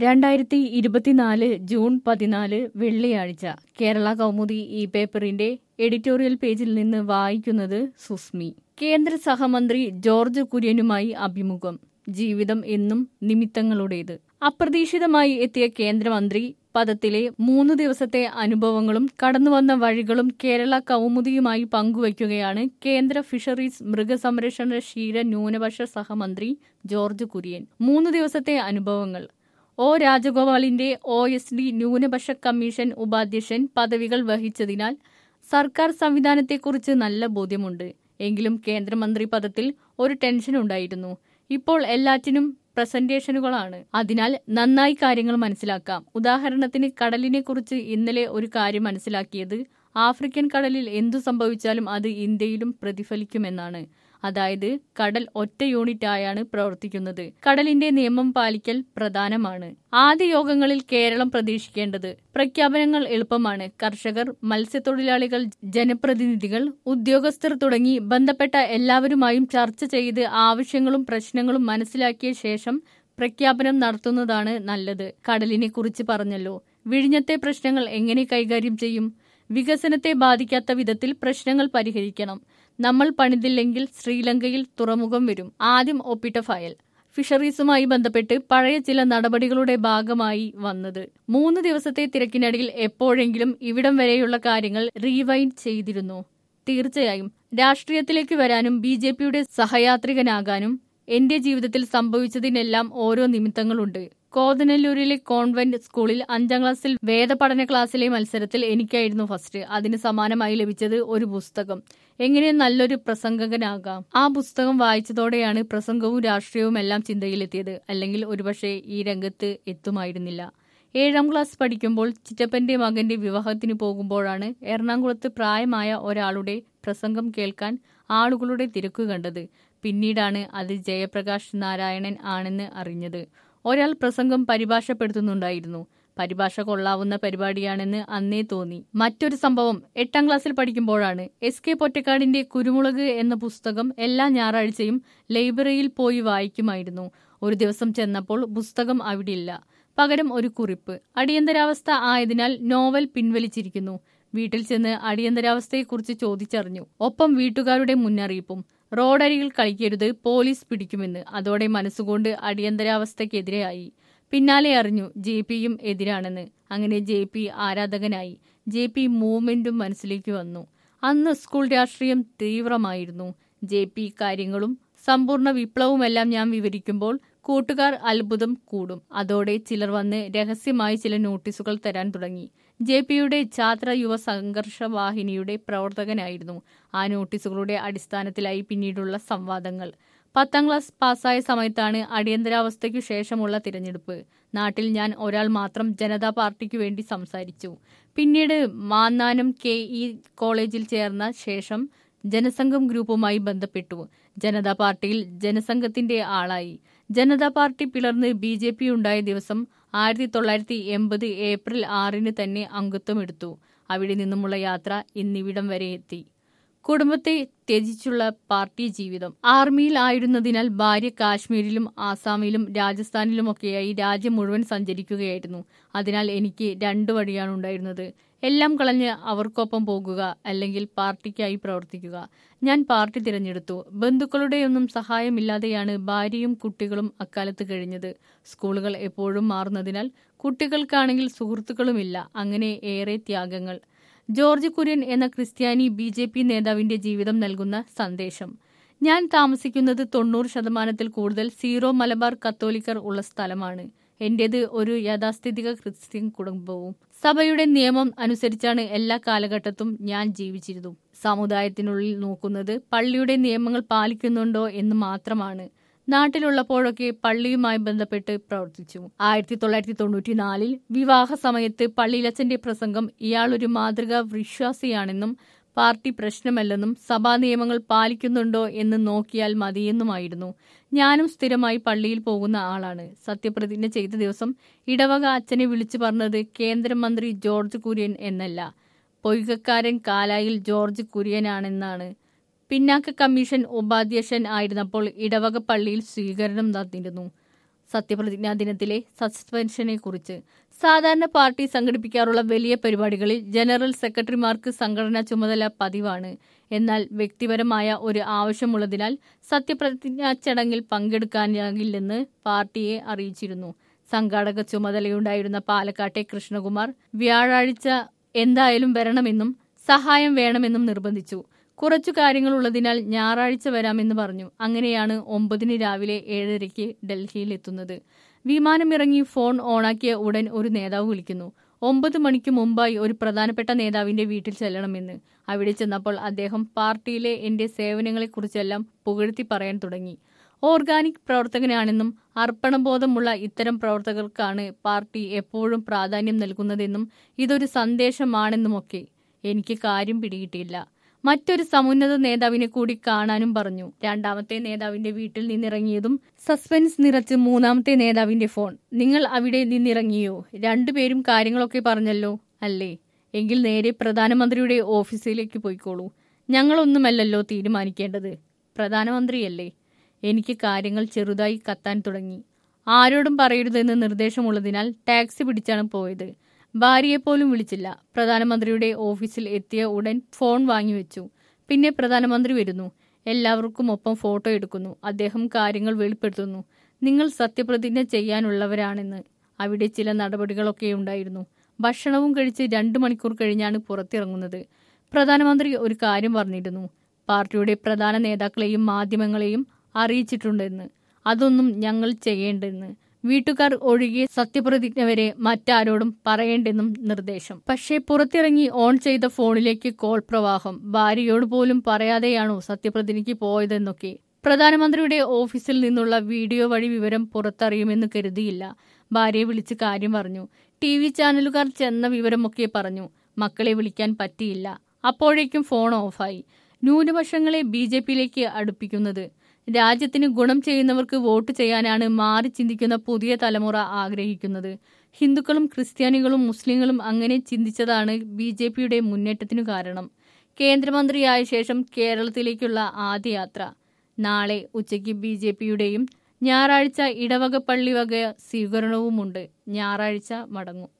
രണ്ടായിരത്തി ഇരുപത്തിനാല് ജൂൺ പതിനാല് വെള്ളിയാഴ്ച കേരള കൗമുദി ഈ പേപ്പറിന്റെ എഡിറ്റോറിയൽ പേജിൽ നിന്ന് വായിക്കുന്നത് സുസ്മി കേന്ദ്ര സഹമന്ത്രി ജോർജ് കുര്യനുമായി അഭിമുഖം ജീവിതം എന്നും നിമിത്തങ്ങളുടേത് അപ്രതീക്ഷിതമായി എത്തിയ കേന്ദ്രമന്ത്രി പദത്തിലെ മൂന്ന് ദിവസത്തെ അനുഭവങ്ങളും കടന്നുവന്ന വഴികളും കേരള കൗമുദിയുമായി പങ്കുവയ്ക്കുകയാണ് കേന്ദ്ര ഫിഷറീസ് മൃഗസംരക്ഷണ ക്ഷീര ന്യൂനപക്ഷ സഹമന്ത്രി ജോർജ് കുര്യൻ മൂന്ന് ദിവസത്തെ അനുഭവങ്ങൾ ഒ രാജഗോപാലിന്റെ ഒ എസ് ഡി ന്യൂനപക്ഷ കമ്മീഷൻ ഉപാധ്യക്ഷൻ പദവികൾ വഹിച്ചതിനാൽ സർക്കാർ സംവിധാനത്തെക്കുറിച്ച് നല്ല ബോധ്യമുണ്ട് എങ്കിലും കേന്ദ്രമന്ത്രി പദത്തിൽ ഒരു ടെൻഷൻ ഉണ്ടായിരുന്നു ഇപ്പോൾ എല്ലാറ്റിനും പ്രസന്റേഷനുകളാണ് അതിനാൽ നന്നായി കാര്യങ്ങൾ മനസ്സിലാക്കാം ഉദാഹരണത്തിന് കടലിനെക്കുറിച്ച് ഇന്നലെ ഒരു കാര്യം മനസ്സിലാക്കിയത് ആഫ്രിക്കൻ കടലിൽ എന്തു സംഭവിച്ചാലും അത് ഇന്ത്യയിലും പ്രതിഫലിക്കുമെന്നാണ് അതായത് കടൽ ഒറ്റ യൂണിറ്റ് ആയാണ് പ്രവർത്തിക്കുന്നത് കടലിന്റെ നിയമം പാലിക്കൽ പ്രധാനമാണ് ആദ്യ യോഗങ്ങളിൽ കേരളം പ്രതീക്ഷിക്കേണ്ടത് പ്രഖ്യാപനങ്ങൾ എളുപ്പമാണ് കർഷകർ മത്സ്യത്തൊഴിലാളികൾ ജനപ്രതിനിധികൾ ഉദ്യോഗസ്ഥർ തുടങ്ങി ബന്ധപ്പെട്ട എല്ലാവരുമായും ചർച്ച ചെയ്ത് ആവശ്യങ്ങളും പ്രശ്നങ്ങളും മനസ്സിലാക്കിയ ശേഷം പ്രഖ്യാപനം നടത്തുന്നതാണ് നല്ലത് കടലിനെ കുറിച്ച് പറഞ്ഞല്ലോ വിഴിഞ്ഞത്തെ പ്രശ്നങ്ങൾ എങ്ങനെ കൈകാര്യം ചെയ്യും വികസനത്തെ ബാധിക്കാത്ത വിധത്തിൽ പ്രശ്നങ്ങൾ പരിഹരിക്കണം നമ്മൾ പണിതില്ലെങ്കിൽ ശ്രീലങ്കയിൽ തുറമുഖം വരും ആദ്യം ഒപ്പിട്ട ഫയൽ ഫിഷറീസുമായി ബന്ധപ്പെട്ട് പഴയ ചില നടപടികളുടെ ഭാഗമായി വന്നത് മൂന്ന് ദിവസത്തെ തിരക്കിനടിയിൽ എപ്പോഴെങ്കിലും ഇവിടം വരെയുള്ള കാര്യങ്ങൾ റീവൈൻഡ് ചെയ്തിരുന്നു തീർച്ചയായും രാഷ്ട്രീയത്തിലേക്ക് വരാനും ബി ജെ പിയുടെ സഹയാത്രികനാകാനും എന്റെ ജീവിതത്തിൽ സംഭവിച്ചതിനെല്ലാം ഓരോ നിമിത്തങ്ങളുണ്ട് കോതനല്ലൂരിലെ കോൺവെന്റ് സ്കൂളിൽ അഞ്ചാം ക്ലാസ്സിൽ വേദപഠന ക്ലാസ്സിലെ മത്സരത്തിൽ എനിക്കായിരുന്നു ഫസ്റ്റ് അതിന് സമാനമായി ലഭിച്ചത് ഒരു പുസ്തകം എങ്ങനെ നല്ലൊരു പ്രസംഗകനാകാം ആ പുസ്തകം വായിച്ചതോടെയാണ് പ്രസംഗവും രാഷ്ട്രീയവും എല്ലാം ചിന്തയിലെത്തിയത് അല്ലെങ്കിൽ ഒരുപക്ഷെ ഈ രംഗത്ത് എത്തുമായിരുന്നില്ല ഏഴാം ക്ലാസ് പഠിക്കുമ്പോൾ ചിറ്റപ്പന്റെ മകന്റെ വിവാഹത്തിന് പോകുമ്പോഴാണ് എറണാകുളത്ത് പ്രായമായ ഒരാളുടെ പ്രസംഗം കേൾക്കാൻ ആളുകളുടെ തിരക്ക് കണ്ടത് പിന്നീടാണ് അത് ജയപ്രകാശ് നാരായണൻ ആണെന്ന് അറിഞ്ഞത് ഒരാൾ പ്രസംഗം പരിഭാഷപ്പെടുത്തുന്നുണ്ടായിരുന്നു പരിഭാഷ കൊള്ളാവുന്ന പരിപാടിയാണെന്ന് അന്നേ തോന്നി മറ്റൊരു സംഭവം എട്ടാം ക്ലാസ്സിൽ പഠിക്കുമ്പോഴാണ് എസ് കെ പൊറ്റക്കാടിന്റെ കുരുമുളക് എന്ന പുസ്തകം എല്ലാ ഞായറാഴ്ചയും ലൈബ്രറിയിൽ പോയി വായിക്കുമായിരുന്നു ഒരു ദിവസം ചെന്നപ്പോൾ പുസ്തകം അവിടെയില്ല പകരം ഒരു കുറിപ്പ് അടിയന്തരാവസ്ഥ ആയതിനാൽ നോവൽ പിൻവലിച്ചിരിക്കുന്നു വീട്ടിൽ ചെന്ന് അടിയന്തരാവസ്ഥയെക്കുറിച്ച് ചോദിച്ചറിഞ്ഞു ഒപ്പം വീട്ടുകാരുടെ മുന്നറിയിപ്പും റോഡരികിൽ കളിക്കരുത് പോലീസ് പിടിക്കുമെന്ന് അതോടെ മനസ്സുകൊണ്ട് അടിയന്തരാവസ്ഥയ്ക്കെതിരെയായി പിന്നാലെ അറിഞ്ഞു ജെ പിയും എതിരാണെന്ന് അങ്ങനെ ജെ പി ആരാധകനായി ജെ പി മൂവ്മെന്റും മനസ്സിലേക്ക് വന്നു അന്ന് സ്കൂൾ രാഷ്ട്രീയം തീവ്രമായിരുന്നു ജെ പി കാര്യങ്ങളും സമ്പൂർണ്ണ വിപ്ലവവുമെല്ലാം ഞാൻ വിവരിക്കുമ്പോൾ കൂട്ടുകാർ അത്ഭുതം കൂടും അതോടെ ചിലർ വന്ന് രഹസ്യമായി ചില നോട്ടീസുകൾ തരാൻ തുടങ്ങി ജെ പിയുടെ ഛാത്ര യുവ സംഘർഷ വാഹിനിയുടെ പ്രവർത്തകനായിരുന്നു ആ നോട്ടീസുകളുടെ അടിസ്ഥാനത്തിലായി പിന്നീടുള്ള സംവാദങ്ങൾ പത്താം ക്ലാസ് പാസ്സായ സമയത്താണ് അടിയന്തരാവസ്ഥയ്ക്കു ശേഷമുള്ള തിരഞ്ഞെടുപ്പ് നാട്ടിൽ ഞാൻ ഒരാൾ മാത്രം ജനതാ പാർട്ടിക്കു വേണ്ടി സംസാരിച്ചു പിന്നീട് മാന്നാനം കെ ഇ കോളേജിൽ ചേർന്ന ശേഷം ജനസംഘം ഗ്രൂപ്പുമായി ബന്ധപ്പെട്ടു ജനതാ പാർട്ടിയിൽ ജനസംഘത്തിന്റെ ആളായി ജനതാ പാർട്ടി പിളർന്ന് ബി ജെ പി ഉണ്ടായ ദിവസം ആയിരത്തി തൊള്ളായിരത്തി എൺപത് ഏപ്രിൽ ആറിന് തന്നെ അംഗത്വം എടുത്തു അവിടെ നിന്നുമുള്ള യാത്ര ഇന്നിവിടം വരെ എത്തി കുടുംബത്തെ ത്യജിച്ചുള്ള പാർട്ടി ജീവിതം ആർമിയിൽ ആയിരുന്നതിനാൽ ഭാര്യ കാശ്മീരിലും ആസാമിലും രാജസ്ഥാനിലുമൊക്കെയായി രാജ്യം മുഴുവൻ സഞ്ചരിക്കുകയായിരുന്നു അതിനാൽ എനിക്ക് രണ്ടു വഴിയാണ് ഉണ്ടായിരുന്നത് എല്ലാം കളഞ്ഞ് അവർക്കൊപ്പം പോകുക അല്ലെങ്കിൽ പാർട്ടിക്കായി പ്രവർത്തിക്കുക ഞാൻ പാർട്ടി തിരഞ്ഞെടുത്തു ബന്ധുക്കളുടെയൊന്നും സഹായമില്ലാതെയാണ് ഭാര്യയും കുട്ടികളും അക്കാലത്ത് കഴിഞ്ഞത് സ്കൂളുകൾ എപ്പോഴും മാറുന്നതിനാൽ കുട്ടികൾക്കാണെങ്കിൽ സുഹൃത്തുക്കളുമില്ല അങ്ങനെ ഏറെ ത്യാഗങ്ങൾ ജോർജ് കുര്യൻ എന്ന ക്രിസ്ത്യാനി ബി ജെ പി നേതാവിന്റെ ജീവിതം നൽകുന്ന സന്ദേശം ഞാൻ താമസിക്കുന്നത് തൊണ്ണൂറ് ശതമാനത്തിൽ കൂടുതൽ സീറോ മലബാർ കത്തോലിക്കർ ഉള്ള സ്ഥലമാണ് എന്റേത് ഒരു യാഥാസ്ഥിതിക ക്രിസ്ത്യൻ കുടുംബവും സഭയുടെ നിയമം അനുസരിച്ചാണ് എല്ലാ കാലഘട്ടത്തും ഞാൻ ജീവിച്ചിരുന്നു സമുദായത്തിനുള്ളിൽ നോക്കുന്നത് പള്ളിയുടെ നിയമങ്ങൾ പാലിക്കുന്നുണ്ടോ എന്ന് മാത്രമാണ് നാട്ടിലുള്ളപ്പോഴൊക്കെ പള്ളിയുമായി ബന്ധപ്പെട്ട് പ്രവർത്തിച്ചു ആയിരത്തി തൊള്ളായിരത്തി തൊണ്ണൂറ്റിനാലിൽ വിവാഹ സമയത്ത് പള്ളിയിലച്ചന്റെ പ്രസംഗം ഇയാൾ ഒരു മാതൃകാ വിശ്വാസിയാണെന്നും പാർട്ടി പ്രശ്നമല്ലെന്നും സഭാ നിയമങ്ങൾ പാലിക്കുന്നുണ്ടോ എന്ന് നോക്കിയാൽ മതിയെന്നുമായിരുന്നു ഞാനും സ്ഥിരമായി പള്ളിയിൽ പോകുന്ന ആളാണ് സത്യപ്രതിജ്ഞ ചെയ്ത ദിവസം ഇടവക അച്ഛനെ വിളിച്ചു പറഞ്ഞത് കേന്ദ്രമന്ത്രി ജോർജ് കുര്യൻ എന്നല്ല പൊയ്കക്കാരൻ കാലായിൽ ജോർജ് കുര്യനാണെന്നാണ് പിന്നാക്ക കമ്മീഷൻ ഉപാധ്യക്ഷൻ ആയിരുന്നപ്പോൾ ഇടവക പള്ളിയിൽ സ്വീകരണം തന്നിരുന്നു സത്യപ്രതിജ്ഞാ ദിനത്തിലെ സസ്പെൻഷനെ കുറിച്ച് സാധാരണ പാർട്ടി സംഘടിപ്പിക്കാറുള്ള വലിയ പരിപാടികളിൽ ജനറൽ സെക്രട്ടറിമാർക്ക് സംഘടനാ ചുമതല പതിവാണ് എന്നാൽ വ്യക്തിപരമായ ഒരു ആവശ്യമുള്ളതിനാൽ സത്യപ്രതിജ്ഞാ ചടങ്ങിൽ പങ്കെടുക്കാനാകില്ലെന്ന് പാർട്ടിയെ അറിയിച്ചിരുന്നു സംഘാടക ചുമതലയുണ്ടായിരുന്ന പാലക്കാട്ടെ കൃഷ്ണകുമാർ വ്യാഴാഴ്ച എന്തായാലും വരണമെന്നും സഹായം വേണമെന്നും നിർബന്ധിച്ചു കുറച്ചു കാര്യങ്ങളുള്ളതിനാൽ ഞായറാഴ്ച വരാമെന്ന് പറഞ്ഞു അങ്ങനെയാണ് ഒമ്പതിന് രാവിലെ ഏഴരയ്ക്ക് ഡൽഹിയിൽ എത്തുന്നത് വിമാനമിറങ്ങി ഫോൺ ഓണാക്കിയ ഉടൻ ഒരു നേതാവ് വിളിക്കുന്നു ഒമ്പത് മണിക്ക് മുമ്പായി ഒരു പ്രധാനപ്പെട്ട നേതാവിന്റെ വീട്ടിൽ ചെല്ലണമെന്ന് അവിടെ ചെന്നപ്പോൾ അദ്ദേഹം പാർട്ടിയിലെ എന്റെ സേവനങ്ങളെക്കുറിച്ചെല്ലാം പുകഴ്ത്തി പറയാൻ തുടങ്ങി ഓർഗാനിക് പ്രവർത്തകനാണെന്നും അർപ്പണബോധമുള്ള ഇത്തരം പ്രവർത്തകർക്കാണ് പാർട്ടി എപ്പോഴും പ്രാധാന്യം നൽകുന്നതെന്നും ഇതൊരു സന്ദേശമാണെന്നുമൊക്കെ എനിക്ക് കാര്യം പിടികിട്ടിയില്ല മറ്റൊരു സമുന്നത നേതാവിനെ കൂടി കാണാനും പറഞ്ഞു രണ്ടാമത്തെ നേതാവിന്റെ വീട്ടിൽ നിന്നിറങ്ങിയതും സസ്പെൻസ് നിറച്ച് മൂന്നാമത്തെ നേതാവിന്റെ ഫോൺ നിങ്ങൾ അവിടെ നിന്നിറങ്ങിയോ രണ്ടുപേരും കാര്യങ്ങളൊക്കെ പറഞ്ഞല്ലോ അല്ലേ എങ്കിൽ നേരെ പ്രധാനമന്ത്രിയുടെ ഓഫീസിലേക്ക് പോയിക്കോളൂ ഞങ്ങളൊന്നുമല്ലല്ലോ തീരുമാനിക്കേണ്ടത് പ്രധാനമന്ത്രിയല്ലേ എനിക്ക് കാര്യങ്ങൾ ചെറുതായി കത്താൻ തുടങ്ങി ആരോടും പറയരുതെന്ന് നിർദ്ദേശമുള്ളതിനാൽ ടാക്സി പിടിച്ചാണ് പോയത് ഭാര്യയെപ്പോലും വിളിച്ചില്ല പ്രധാനമന്ത്രിയുടെ ഓഫീസിൽ എത്തിയ ഉടൻ ഫോൺ വാങ്ങിവെച്ചു പിന്നെ പ്രധാനമന്ത്രി വരുന്നു എല്ലാവർക്കും ഒപ്പം ഫോട്ടോ എടുക്കുന്നു അദ്ദേഹം കാര്യങ്ങൾ വെളിപ്പെടുത്തുന്നു നിങ്ങൾ സത്യപ്രതിജ്ഞ ചെയ്യാനുള്ളവരാണെന്ന് അവിടെ ചില നടപടികളൊക്കെ ഉണ്ടായിരുന്നു ഭക്ഷണവും കഴിച്ച് രണ്ടു മണിക്കൂർ കഴിഞ്ഞാണ് പുറത്തിറങ്ങുന്നത് പ്രധാനമന്ത്രി ഒരു കാര്യം പറഞ്ഞിരുന്നു പാർട്ടിയുടെ പ്രധാന നേതാക്കളെയും മാധ്യമങ്ങളെയും അറിയിച്ചിട്ടുണ്ടെന്ന് അതൊന്നും ഞങ്ങൾ ചെയ്യേണ്ടെന്ന് വീട്ടുകാർ ഒഴികെ സത്യപ്രതിജ്ഞ വരെ മറ്റാരോടും പറയേണ്ടെന്നും നിർദ്ദേശം പക്ഷേ പുറത്തിറങ്ങി ഓൺ ചെയ്ത ഫോണിലേക്ക് കോൾ പ്രവാഹം ഭാര്യയോട് പോലും പറയാതെയാണോ സത്യപ്രതിജ്ഞയ്ക്ക് പോയതെന്നൊക്കെ പ്രധാനമന്ത്രിയുടെ ഓഫീസിൽ നിന്നുള്ള വീഡിയോ വഴി വിവരം പുറത്തറിയുമെന്ന് കരുതിയില്ല ഭാര്യയെ വിളിച്ച് കാര്യം പറഞ്ഞു ടി വി ചാനലുകാർ ചെന്ന വിവരമൊക്കെ പറഞ്ഞു മക്കളെ വിളിക്കാൻ പറ്റിയില്ല അപ്പോഴേക്കും ഫോൺ ഓഫായി ന്യൂനപക്ഷങ്ങളെ ബി ജെ പിയിലേക്ക് അടുപ്പിക്കുന്നത് രാജ്യത്തിന് ഗുണം ചെയ്യുന്നവർക്ക് വോട്ട് ചെയ്യാനാണ് മാറി ചിന്തിക്കുന്ന പുതിയ തലമുറ ആഗ്രഹിക്കുന്നത് ഹിന്ദുക്കളും ക്രിസ്ത്യാനികളും മുസ്ലിങ്ങളും അങ്ങനെ ചിന്തിച്ചതാണ് ബി ജെ പിയുടെ മുന്നേറ്റത്തിനു കാരണം കേന്ദ്രമന്ത്രിയായ ശേഷം കേരളത്തിലേക്കുള്ള ആദ്യ യാത്ര നാളെ ഉച്ചയ്ക്ക് ബി ജെ പിയുടെയും ഞായറാഴ്ച ഇടവക പള്ളി വക സ്വീകരണവുമുണ്ട് ഞായറാഴ്ച മടങ്ങും